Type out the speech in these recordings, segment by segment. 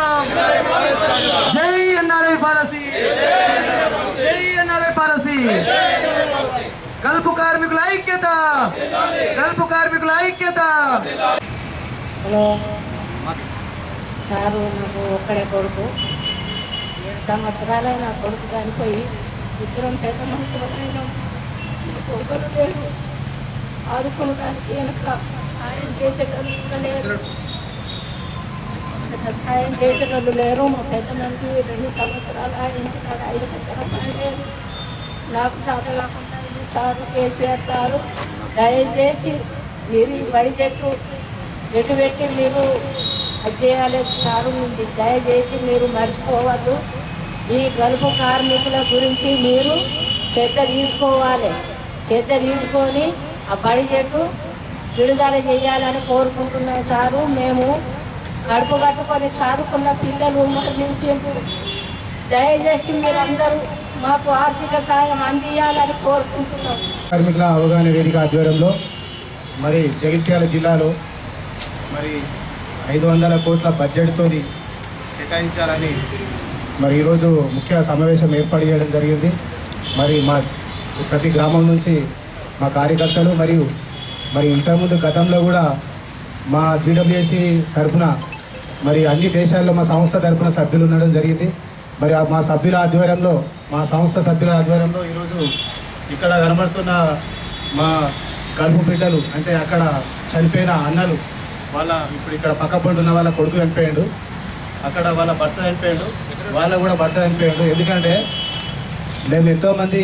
సాధిద్దాం జై NRI policy జై ఎన్ఆర్ఐ పాలసీ కలుపు కార్మికుల ఐక్యత కలుపు కార్మికుల ఐక్యత హలో సారు నాకు ఒక్కడే కొడుకు ఏడు సంవత్సరాలు నా కొడుకు చనిపోయి ఇద్దరం పెద్ద మనుషులైనాం కొడుకులు లేరు ఆదుకోవడానికి వెనక సాయం చేసేటోళ్ళు కూడా లేరు వెనక సాయం చేసేటోళ్ళు లేరు మా పెద్ద మనిషి రెండు సంవత్సరాలు ఆ ఇంటికాడ ఐదు లక్షల పని లేదు నాకు చేత కాకుండా ఇది సారు కేసీఆర్ సారు దయచేసి మీరు ఈ బడి చెట్టు ఎటు పెట్టి మీరు అది చేయాలి సారు ఉంది దయచేసి మీరు మర్చిపోవద్దు ఈ గలుపు కార్మికుల గురించి మీరు శ్రద్ధ తీసుకోవాలి శ్రద్ధ తీసుకొని ఆ బడి చెట్టు విడుదల చేయాలని కోరుకుంటున్నాం సారు మేము కడుపు కట్టుకొని సాదుకున్న పిల్లలు మరణించారు దయచేసి మీరందరూ మాకు ఆర్థిక సాయం అందియాలని కోరుకుంటున్నాం కార్మికుల అవగాహన వేదిక ఆధ్వర్యంలో మరి జగిత్యాల జిల్లాలో మరి ఐదు వందల కోట్ల బడ్జెట్తో కేటాయించాలని మరి ఈరోజు ముఖ్య సమావేశం ఏర్పాటు చేయడం జరిగింది మరి మా ప్రతి గ్రామం నుంచి మా కార్యకర్తలు మరియు మరి ఇంతకుముందు గతంలో కూడా మా జీడబ్ల్యూఎస్సి తరఫున మరి అన్ని దేశాల్లో మా సంస్థ తరఫున సభ్యులు ఉండడం జరిగింది మరి ఆ మా సభ్యుల ఆధ్వర్యంలో మా సంస్థ సభ్యుల ఆధ్వర్యంలో ఈరోజు ఇక్కడ కనబడుతున్న మా కలుపు బిడ్డలు అంటే అక్కడ చనిపోయిన అన్నలు వాళ్ళ ఇప్పుడు ఇక్కడ పక్క పండు ఉన్న వాళ్ళ కొడుకు చనిపోయాడు అక్కడ వాళ్ళ భర్త చనిపోయాడు వాళ్ళ కూడా భర్త చనిపోయాడు ఎందుకంటే మేము ఎంతోమంది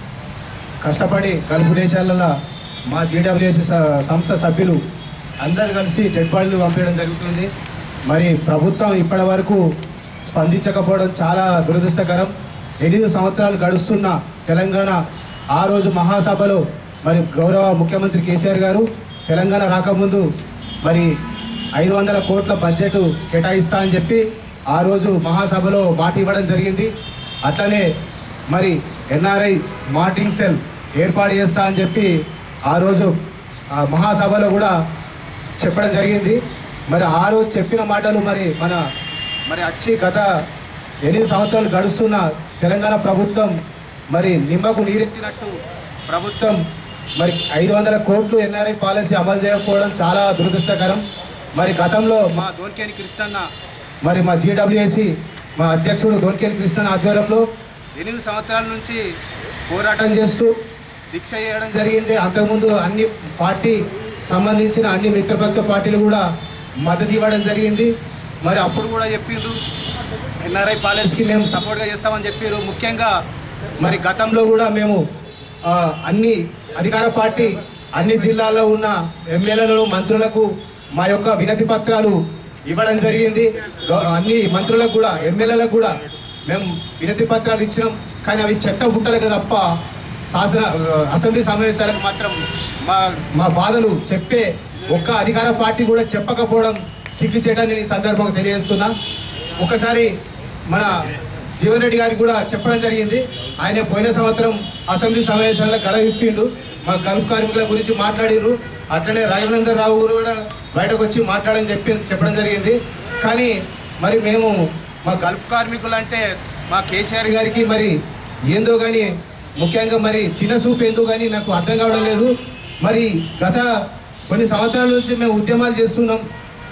కష్టపడి గల్ఫ్ దేశాలలో మా జీడబ్ల్యూఎస్ సంస్థ సభ్యులు అందరు కలిసి డెడ్ బాడీలు పంపించడం జరుగుతుంది మరి ప్రభుత్వం ఇప్పటి వరకు స్పందించకపోవడం చాలా దురదృష్టకరం ఎనిమిది సంవత్సరాలు గడుస్తున్న తెలంగాణ ఆ రోజు మహాసభలో మరి గౌరవ ముఖ్యమంత్రి కేసీఆర్ గారు తెలంగాణ రాకముందు మరి ఐదు వందల కోట్ల బడ్జెట్ కేటాయిస్తా అని చెప్పి ఆ రోజు మహాసభలో మాట ఇవ్వడం జరిగింది అట్లనే మరి ఎన్ఆర్ఐ మార్టింగ్ సెల్ ఏర్పాటు చేస్తా అని చెప్పి ఆ రోజు ఆ మహాసభలో కూడా చెప్పడం జరిగింది మరి ఆ రోజు చెప్పిన మాటలు మరి మన మరి వచ్చి గత ఎనిమిది సంవత్సరాలు గడుస్తున్న తెలంగాణ ప్రభుత్వం మరి నిమ్మకు నీరెత్తినట్టు ప్రభుత్వం మరి ఐదు వందల కోట్లు ఎన్ఆర్ఐ పాలసీ అమలు చేయకపోవడం చాలా దురదృష్టకరం మరి గతంలో మా దోన్కేని కృష్ణన్న మరి మా జీడబ్ల్యూఎసి మా అధ్యక్షుడు దోన్కేని కృష్ణన్న ఆధ్వర్యంలో ఎనిమిది సంవత్సరాల నుంచి పోరాటం చేస్తూ దీక్ష చేయడం జరిగింది అంతకుముందు అన్ని పార్టీ సంబంధించిన అన్ని మిత్రపక్ష పార్టీలు కూడా మద్దతు ఇవ్వడం జరిగింది మరి అప్పుడు కూడా చెప్పిండ్రు ఎన్ఆర్ఐ పాలసీకి మేము సపోర్ట్గా చేస్తామని చెప్పారు ముఖ్యంగా మరి గతంలో కూడా మేము ఆ, అన్ని అధికార పార్టీ అన్ని జిల్లాల్లో ఉన్న ఎమ్మెల్యేలను మంత్రులకు మా యొక్క వినతి పత్రాలు ఇవ్వడం జరిగింది గౌ- అన్ని మంత్రులకు కూడా ఎమ్మెల్యేలకు కూడా మేము వినతి పత్రాలు ఇచ్చినాం కానీ అవి చెత్త పుట్టలేదు తప్ప శాసన అసెంబ్లీ సమావేశాలకు మాత్రం మా మా బాధలు చెప్పే ఒక్క అధికార పార్టీ కూడా చెప్పకపోవడం సిగ్గుచేయడాన్ని ఈ సందర్భంగా తెలియజేస్తున్నా ఒకసారి మన జీవన్ రెడ్డి గారికి కూడా చెప్పడం జరిగింది ఆయన పోయిన సంవత్సరం అసెంబ్లీ సమావేశాల్లో గల ఇప్పిండు మా గల్ఫ్ కార్మికుల గురించి మాట్లాడిరు అట్లనే రాఘవేందర్ రావు గారు కూడా బయటకు వచ్చి మాట్లాడని చెప్పి చెప్పడం జరిగింది కానీ మరి మేము మా గల్ఫ్ కార్మికులు అంటే మా కేసీఆర్ గారికి మరి ఏందో కానీ ముఖ్యంగా మరి చిన్న చూపు ఏందో కానీ నాకు అర్థం కావడం లేదు మరి గత కొన్ని సంవత్సరాల నుంచి మేము ఉద్యమాలు చేస్తున్నాం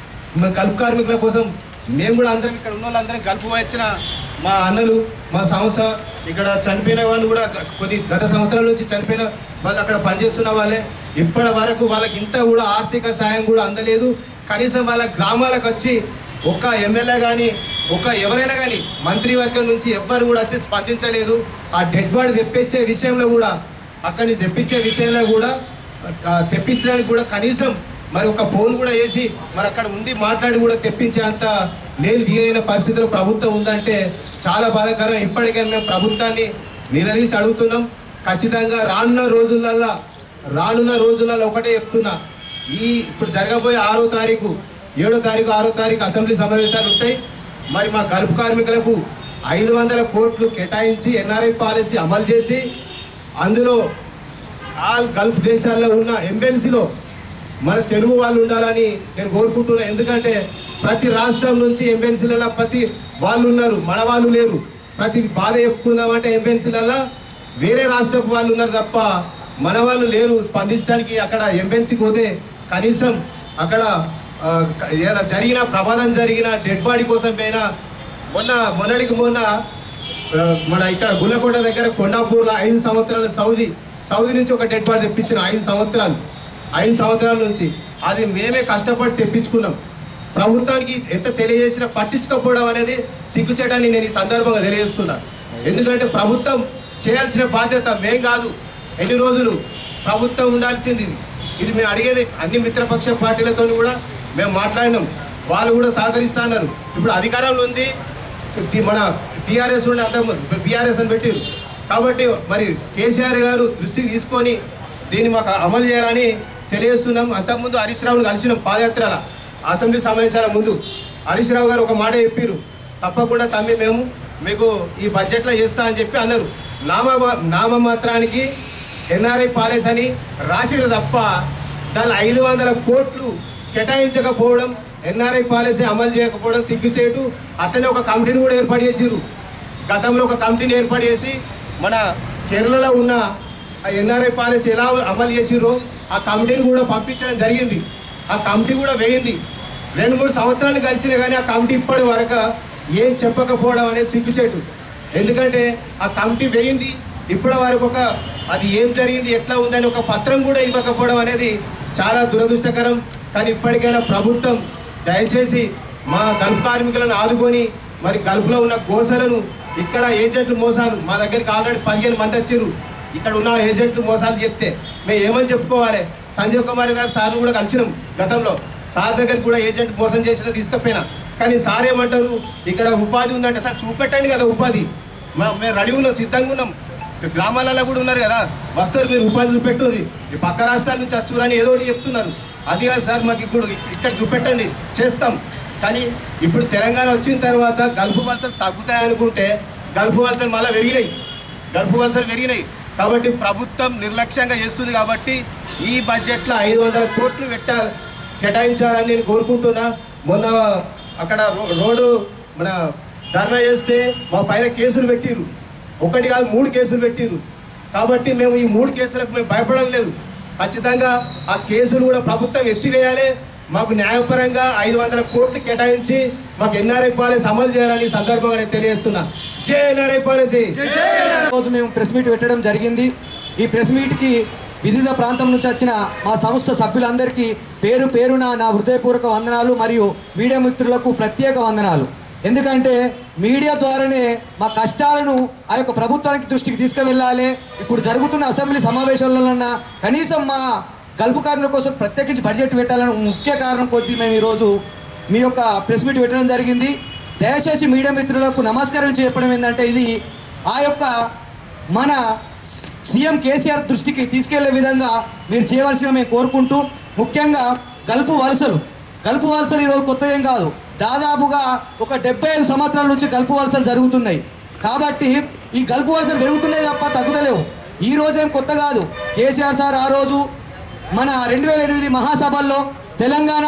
మా గల్ఫ్ కార్మికుల కోసం మేము కూడా అందరం ఇక్కడ ఉన్న వాళ్ళందరం గల్ఫ్ వచ్చిన మా అన్నలు మా సంస్థ ఇక్కడ చనిపోయిన వాళ్ళు కూడా గ- కొద్ది గత సంవత్సరాల నుంచి చనిపోయిన వాళ్ళు అక్కడ పనిచేస్తున్న వాళ్ళే ఇప్పటి వరకు వాళ్ళకి ఇంత కూడా ఆర్థిక సాయం కూడా అందలేదు కనీసం వాళ్ళ గ్రామాలకు వచ్చి ఒక ఎమ్మెల్యే కానీ ఒక ఎవరైనా కానీ మంత్రివర్గం నుంచి ఎవ్వరు కూడా వచ్చి స్పందించలేదు ఆ డెడ్ బాడీ తెప్పించే విషయంలో కూడా అక్కడి నుంచి తెప్పించే విషయంలో కూడా ఆ, తెప్పించడానికి కూడా కనీసం మరి ఒక ఫోన్ కూడా వేసి మరి అక్కడ ఉండి మాట్లాడి కూడా తెప్పించే అంత లేదు దీనైన పరిస్థితుల్లో ప్రభుత్వం ఉందంటే చాలా బాధాకరం ఇప్పటికైనా మేము ప్రభుత్వాన్ని నిలదీసి అడుగుతున్నాం ఖచ్చితంగా రానున్న రోజులల్లో రానున్న రోజులలో ఒకటే చెప్తున్నా ఈ ఇప్పుడు జరగబోయే ఆరో తారీఖు ఏడో తారీఖు ఆరో తారీఖు అసెంబ్లీ సమావేశాలు ఉంటాయి మరి మా గల్ఫ్ కార్మికులకు ఐదు వందల కోట్లు కేటాయించి ఎన్ఆర్ఐ పాలసీ అమలు చేసి అందులో ఆల్ గల్ఫ్ దేశాల్లో ఉన్న ఎంబెన్సీలో మన తెలుగు వాళ్ళు ఉండాలని నేను కోరుకుంటున్నా ఎందుకంటే ప్రతి రాష్ట్రం నుంచి ఎంబెన్సీలలో ప్రతి వాళ్ళు ఉన్నారు మన వాళ్ళు లేరు ప్రతి బాధ చెప్పుకుందామంటే ఎంబెన్సీలలో వేరే రాష్ట్రపు వాళ్ళు ఉన్నారు తప్ప మన వాళ్ళు లేరు స్పందించడానికి అక్కడ ఎంబెన్సీకి పోతే కనీసం అక్కడ ఆ, క- ఏదైనా జరిగిన ప్రమాదం జరిగిన డెడ్ బాడీ కోసం పోయినా మొన్న మొన్నటికి మొన్న ఆ, మన ఇక్కడ గుల్లకోట దగ్గర కొండాపూర్లో ఐదు సంవత్సరాలు సౌదీ సౌదీ నుంచి ఒక డెడ్ బాడీ తెప్పించిన ఐదు సంవత్సరాలు ఐదు సంవత్సరాల నుంచి అది మేమే కష్టపడి తెప్పించుకున్నాం ప్రభుత్వానికి ఎంత తెలియజేసినా పట్టించుకోకపోవడం అనేది సిగ్గుచేయడాన్ని నేను ఈ సందర్భంగా తెలియజేస్తున్నా ఎందుకంటే ప్రభుత్వం చేయాల్సిన బాధ్యత మేం కాదు ఎన్ని రోజులు ప్రభుత్వం ఉండాల్సింది ఇది ఇది మేము అడిగేది అన్ని మిత్రపక్ష పార్టీలతో కూడా మేము మాట్లాడినాం వాళ్ళు కూడా సహకరిస్తున్నారు ఇప్పుడు అధికారంలో ఉంది టి- మన టీఆర్ఎస్ ఉండే అంత బీఆర్ఎస్ అని పెట్టారు కాబట్టి మరి కేసీఆర్ గారు దృష్టికి తీసుకొని దీన్ని మాకు అమలు చేయాలని తెలియజేస్తున్నాం అంతకుముందు హరీష్ రావును కలిసినాం పాదయాత్రల అసెంబ్లీ సమావేశాల ముందు హరీష్ రావు గారు ఒక మాట చెప్పారు తప్పకుండా తమ్మి మేము మీకు ఈ బడ్జెట్లో చేస్తా అని చెప్పి అన్నారు నామ నామమాత్రానికి ఎన్ఆర్ఐ పాలెస్ అని రాసిరు తప్ప దాని ఐదు వందల కోట్లు కేటాయించకపోవడం ఎన్ఆర్ఐ పాలసీ అమలు చేయకపోవడం సిగ్గుచేటు అట్లనే ఒక కమిటీని కూడా ఏర్పాటు చేసిరు గతంలో ఒక కమిటీని ఏర్పాటు చేసి మన కేరళలో ఉన్న ఆ ఎన్ఆర్ఐ పాలసీ ఎలా అమలు చేసిర్రో ఆ కమిటీని కూడా పంపించడం జరిగింది ఆ కమిటీ కూడా వేయింది రెండు మూడు సంవత్సరాలు కలిసినా కానీ ఆ కమిటీ ఇప్పటి వరకు ఏం చెప్పకపోవడం అనేది సిగ్గుచేటు ఎందుకంటే ఆ కమిటీ వేయింది ఇప్పటి వరకు ఒక అది ఏం జరిగింది ఎట్లా ఉందని ఒక పత్రం కూడా ఇవ్వకపోవడం అనేది చాలా దురదృష్టకరం కానీ ఇప్పటికైనా ప్రభుత్వం దయచేసి మా గల్ఫ్ కార్మికులను ఆదుకొని మరి గల్ఫ్లో ఉన్న గోసలను ఇక్కడ ఏజెంట్లు మోసాలు మా దగ్గరికి ఆల్రెడీ పదిహేను మంది వచ్చారు ఇక్కడ ఉన్న ఏజెంట్లు మోసాలు చెప్తే మేము ఏమని చెప్పుకోవాలి సంజయ్ కుమార్ గారు సార్ కూడా కలిసినాం గతంలో సార్ దగ్గరికి కూడా ఏజెంట్ మోసం చేసిన తీసుకపోయినా కానీ సార్ ఏమంటారు ఇక్కడ ఉపాధి ఉందంటే సార్ చూపెట్టండి కదా ఉపాధి మా- మేము రెడీ ఉన్నాం సిద్ధంగా ఉన్నాం గ్రామాలలో కూడా ఉన్నారు కదా వస్తారు మీరు ఉపాధి చూపెట్టుంది ఈ పక్క రాష్ట్రాల నుంచి వస్తున్నారని ఏదో ఒకటి చెప్తున్నారు అది కాదు సార్ మాకు ఇప్పుడు ఇక్కడ చూపెట్టండి చేస్తాం కానీ ఇప్పుడు తెలంగాణ వచ్చిన తర్వాత గల్ఫ్ వలసలు తగ్గుతాయి అనుకుంటే గల్ఫ్ వలసలు మళ్ళీ పెరిగినాయి గల్ఫ్ వలసలు పెరిగినాయి కాబట్టి ప్రభుత్వం నిర్లక్ష్యంగా చేస్తుంది కాబట్టి ఈ బడ్జెట్లో ఐదు వందల కోట్లు పెట్టా కేటాయించాలని నేను కోరుకుంటున్నా మొన్న అక్కడ రో- రోడ్డు మన ధర్నా చేస్తే మా పైన కేసులు పెట్టిరు ఒకటి కాదు మూడు కేసులు పెట్టిరు కాబట్టి మేము ఈ మూడు కేసులకు మేము భయపడడం లేదు ఖచ్చితంగా ఆ కేసులు కూడా ప్రభుత్వం ఎత్తివేయాలి మాకు న్యాయపరంగా ఐదు వందల కోట్లు కేటాయించి మాకు ఎన్ఆర్ఐ పాలసీ అమలు చేయాలని ఈ సందర్భంగా నేను తెలియజేస్తున్నా జై ఎన్ఆర్ఐ పాలసీ రోజు మేము ప్రెస్ మీట్ పెట్టడం జరిగింది ఈ ప్రెస్ మీట్కి వివిధ ప్రాంతం నుంచి వచ్చిన మా సంస్థ సభ్యులందరికీ పేరు పేరున నా హృదయపూర్వక వందనాలు మరియు మీడియా మిత్రులకు ప్రత్యేక వందనాలు ఎందుకంటే మీడియా ద్వారానే మా కష్టాలను ఆ యొక్క ప్రభుత్వానికి దృష్టికి తీసుకువెళ్ళాలి ఇప్పుడు జరుగుతున్న అసెంబ్లీ సమావేశాలలో కనీసం మా గల్ఫ్ కార్మికుల కోసం ప్రత్యేకించి బడ్జెట్ పెట్టాలని ముఖ్య కారణం కొద్దీ మేము ఈరోజు మీ యొక్క ప్రెస్ మీట్ పెట్టడం జరిగింది దయచేసి మీడియా మిత్రులకు నమస్కారం చెప్పడం ఏంటంటే ఇది ఆ యొక్క మన సీఎం కేసీఆర్ దృష్టికి తీసుకెళ్లే విధంగా మీరు చేయవలసిన మేము కోరుకుంటూ ముఖ్యంగా గల్పు వలసలు గల్పు వలసలు ఈరోజు కొత్త ఏం కాదు దాదాపుగా ఒక డెబ్బై ఐదు సంవత్సరాల నుంచి గల్పు వలసలు జరుగుతున్నాయి కాబట్టి ఈ గల్పు వలసలు పెరుగుతున్నాయి తప్ప తగ్గుతలేవు ఈ రోజేం కొత్త కాదు కేసీఆర్ సార్ ఆ రోజు మన రెండు వేల ఎనిమిది మహాసభల్లో తెలంగాణ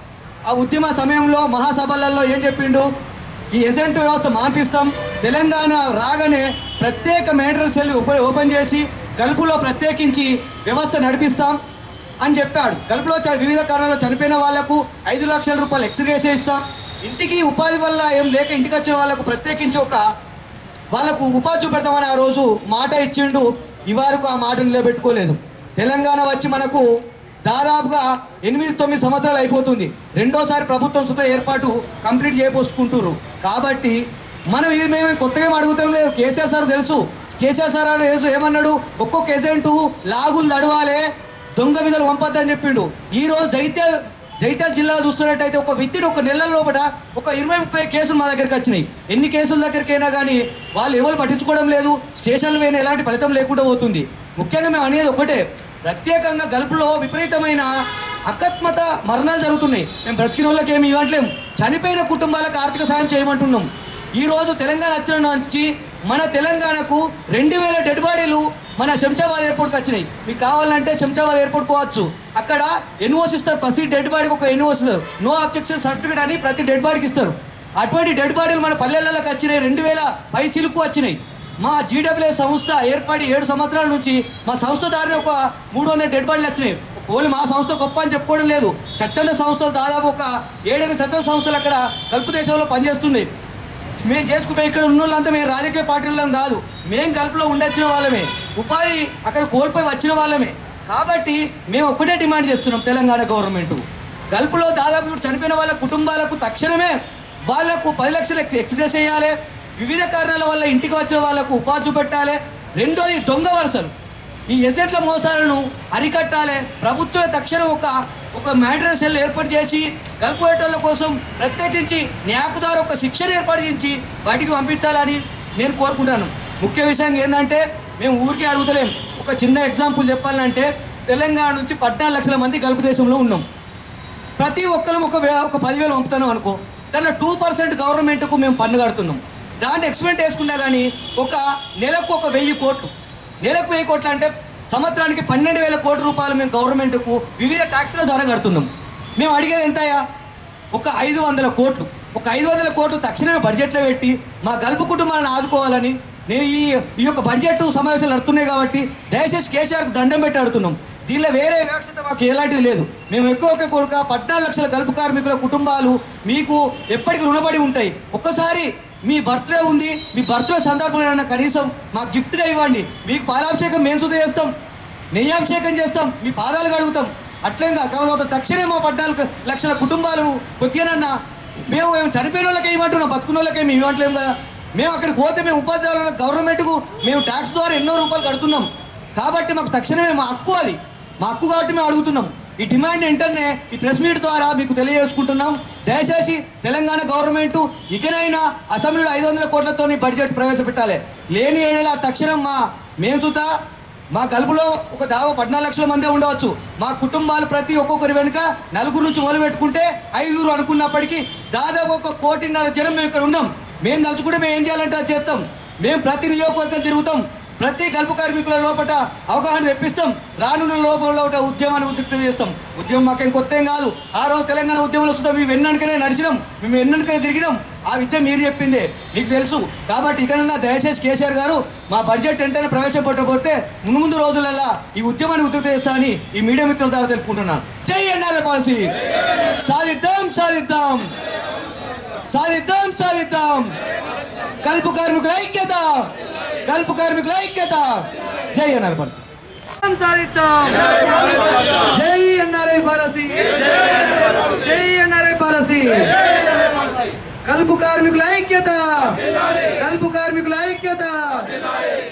ఆ ఉద్యమ సమయంలో మహాసభలలో ఏం చెప్పిండు ఈ ఎసెంట్ వ్యవస్థ మాన్పిస్తాం తెలంగాణ రాగానే ప్రత్యేక మెయింటెనెన్స్ సెల్ ఓపెన్ ఓపెన్ చేసి గల్పులో ప్రత్యేకించి వ్యవస్థ నడిపిస్తాం అని చెప్పాడు గల్పులో చ- వివిధ కారణాల్లో చనిపోయిన వాళ్లకు ఐదు లక్షల రూపాయలు ఎక్స్గ్రేస్ ఇస్తాం ఇంటికి ఉపాధి వల్ల ఏం లేక ఇంటికి వచ్చిన వాళ్ళకు ప్రత్యేకించి ఒక వాళ్ళకు ఉపాధి చూపెడతామని ఆ రోజు మాట ఇచ్చిండు ఇవరకు ఆ మాట నిలబెట్టుకోలేదు తెలంగాణ వచ్చి మనకు దాదాపుగా ఎనిమిది తొమ్మిది సంవత్సరాలు అయిపోతుంది రెండోసారి ప్రభుత్వం సుత ఏర్పాటు కంప్లీట్ చేయబోసుకుంటున్నారు కాబట్టి మనం ఇది మేము కొత్తగా ఏం అడుగుతాం లేదు కేసీఆర్ సార్ తెలుసు కేసీఆర్ సార్ అని తెలుసు ఏమన్నాడు ఒక్కొక్క ఏజెంటు లాగులు నడవాలే దొంగ విధులు పంపొద్దని చెప్పిండు ఈ రోజు జైత్యాల జైత్యాల జిల్లా చూస్తున్నట్టయితే ఒక విత్తిన ఒక నెల లోపల ఒక ఇరవై ముప్పై కేసులు మా దగ్గరికి వచ్చినాయి ఎన్ని కేసుల దగ్గరికి అయినా కానీ వాళ్ళు ఎవరు పట్టించుకోవడం లేదు స్టేషన్లు పోయినా ఎలాంటి ఫలితం లేకుండా పోతుంది ముఖ్యంగా మేము అనేది ఒకటే ప్రత్యేకంగా గల్పులో విపరీతమైన అకస్మాత మరణాలు జరుగుతున్నాయి మేము బ్రతికిన వాళ్ళకి ఏమి ఇవ్వట్లేము చనిపోయిన కుటుంబాలకు ఆర్థిక సాయం చేయమంటున్నాం ఈ రోజు తెలంగాణ వచ్చిన నుంచి మన తెలంగాణకు రెండు వేల డెడ్ బాడీలు మన శంషాబాద్ ఎయిర్పోర్ట్కి వచ్చినాయి మీకు కావాలంటే శంషాబాద్ ఎయిర్పోర్ట్ పోవచ్చు అక్కడ ఎన్ఓసి ఇస్తారు ప్రతి డెడ్ బాడీకి ఒక ఎన్ఓసి ఇస్తారు నో అబ్జెక్షన్ సర్టిఫికేట్ అని ప్రతి డెడ్ బాడీకి ఇస్తారు అటువంటి డెడ్ బాడీలు మన పల్లెళ్ళకి వచ్చినాయి రెండు వేల పై చిలుకు వచ్చినాయి మా జీడబ్ల్యూ సంస్థ ఏర్పడి ఏడు సంవత్సరాల నుంచి మా సంస్థ దారిన ఒక మూడు వందల డెడ్ బాడీలు వచ్చినాయి ఓన్లీ మా సంస్థ గొప్ప అని చెప్పుకోవడం లేదు స్వచ్ఛంద సంస్థలు దాదాపు ఒక ఏడెనిమిది స్వచ్ఛంద సంస్థలు అక్కడ కలుపు దేశంలో పనిచేస్తున్నాయి మేము చేసుకుంటే ఇక్కడ ఉన్న వాళ్ళంతా మేము రాజకీయ పార్టీలో కాదు మేము కలుపులో ఉండొచ్చిన వాళ్ళమే ఉపాధి అక్కడ కోల్పోయి వచ్చిన వాళ్ళమే కాబట్టి మేము ఒక్కటే డిమాండ్ చేస్తున్నాం తెలంగాణ గవర్నమెంట్ గల్పులో దాదాపు ఇప్పుడు చనిపోయిన వాళ్ళ కుటుంబాలకు తక్షణమే వాళ్ళకు పది లక్షలు ఎక్స్ ఎక్స్ప్రెస్ చేయాలి వివిధ కారణాల వల్ల ఇంటికి వచ్చిన వాళ్ళకు ఉపాధి చూపెట్టాలి రెండోది దొంగ వరుసలు ఈ ఎసెట్ల మోసాలను అరికట్టాలి ప్రభుత్వమే తక్షణం ఒక ఒక మ్యాటర్ సెల్ ఏర్పాటు చేసి గల్పుయేటోళ్ళ కోసం ప్రత్యేకించి న్యాయకుదారు ఒక శిక్షణ ఏర్పాటు చేసి బయటికి పంపించాలని నేను కోరుకుంటాను ముఖ్య విషయం ఏంటంటే మేము ఊరికే అడుగుతలేం ఒక చిన్న ఎగ్జాంపుల్ చెప్పాలంటే తెలంగాణ నుంచి పద్నాలుగు లక్షల మంది గల్పు దేశంలో ఉన్నాం ప్రతి ఒక్కరం ఒక వే- ఒక పదివేలు పంపుతున్నాం అనుకో దాంట్లో టూ పర్సెంట్ గవర్నమెంట్కు మేము పన్ను కడుతున్నాం దాన్ని ఎక్స్పెంట్ వేసుకున్నా కానీ ఒక నెలకు ఒక వెయ్యి కోట్లు నెలకు వెయ్యి కోట్లు అంటే సంవత్సరానికి పన్నెండు వేల కోట్ల రూపాయలు మేము గవర్నమెంట్కు వివిధ ట్యాక్స్ల ద్వారా కడుతున్నాం మేము అడిగేది ఎంతయా ఒక ఐదు వందల కోట్లు ఒక ఐదు వందల కోట్లు తక్షణమే బడ్జెట్లో పెట్టి మా గల్పు కుటుంబాలను ఆదుకోవాలని నేను ఈ ఈ యొక్క బడ్జెట్ సమావేశాలు నడుతున్నాయి కాబట్టి దయచేసి కేసీఆర్కు దండం పెట్టి అడుగుతున్నాం దీనిలో వేరే వివక్షత మాకు ఎలాంటిది లేదు మేము ఎక్కువ ఒక కోరిక పద్నాలుగు లక్షల గల్పు కార్మికుల కుటుంబాలు మీకు ఎప్పటికీ రుణపడి ఉంటాయి ఒక్కసారి మీ బర్త్డే ఉంది మీ బర్త్డే సందర్భంగా కనీసం మాకు గిఫ్ట్గా ఇవ్వండి మీకు పాలాభిషేకం మేము సుధ చేస్తాం నెయ్యాభిషేకం చేస్తాం మీ పాదాలు కడుగుతాం అట్లేం కాదు కాకపోతే తక్షణమే మా పద్నాలుగు లక్షల కుటుంబాలు కొద్దిగానన్నా మేము ఏం చనిపోయిన వాళ్ళకే ఇవ్వమంటున్నాం బతుకున్న వాళ్ళకే మేము ఇవ్వట్లేము కదా మేము అక్కడికి పోతే మేము ఉపాధ్యాయుల గవర్నమెంట్కు మేము ట్యాక్స్ ద్వారా ఎన్నో రూపాయలు కడుతున్నాం కాబట్టి మాకు తక్షణమే మా హక్కు అది మా హక్కు కాబట్టి మేము అడుగుతున్నాం ఈ డిమాండ్ వెంటనే ఈ ప్రెస్ మీట్ ద్వారా మీకు తెలియజేసుకుంటున్నాం దయచేసి తెలంగాణ గవర్నమెంట్ ఇకనైనా అసెంబ్లీలో ఐదు వందల కోట్లతో బడ్జెట్ ప్రవేశపెట్టాలి లేని ఏడల తక్షణం మా మేము చూతా మా కలుపులో ఒక దాదాపు పద్నాలుగు లక్షల మందే ఉండవచ్చు మా కుటుంబాలు ప్రతి ఒక్కొక్కరి వెనుక నలుగురు నుంచి మొదలు పెట్టుకుంటే ఐదుగురు అనుకున్నప్పటికీ దాదాపు ఒక కోటిన్నర జనం మేము ఇక్కడ ఉన్నాం మేము తలుచుకుంటే మేము ఏం చేయాలంటే అది చేస్తాం మేము ప్రతి నియోజకవర్గం తిరుగుతాం ప్రతి కలుపు కార్మికుల లోపల అవగాహన తెప్పిస్తాం రానున్న లోపల ఒకటి ఉద్యమాన్ని ఉద్రిక్తం చేస్తాం ఉద్యమం మాకేం కొత్త ఏం కాదు ఆ రోజు తెలంగాణ ఉద్యమంలో వస్తుంటాం మేము ఎన్ననికనే నడిచినాం మేము ఎన్ననికనే తిరిగినాం ఆ విద్య మీరు చెప్పిందే మీకు తెలుసు కాబట్టి ఇకనన్నా దయచేసి కేసీఆర్ గారు మా బడ్జెట్ వెంటనే ప్రవేశపెట్టకపోతే ముందు ముందు రోజులల్లా ఈ ఉద్యమాన్ని ఉద్రిక్త చేస్తా అని ఈ మీడియా మిత్రుల ద్వారా తెలుపుకుంటున్నాను జై ఎన్ఆర్ఏ పాలసీ సాధిద్దాం సాధిద్దాం సాధిద్దాం సాధిద్దాం కల్పు కార్మికుల ఐక్యత కల్పు కార్మికుల ఐక్యత జై ఎన్ఆర్ పాలసీ సాధిద్దాం జై ఎన్ఆర్ఐ పాలసీ జై ఎన్ఆర్ఐ పాలసీ కల్పు కార్మికుల ఐక్యత కల్పు కార్మికుల ఐక్యత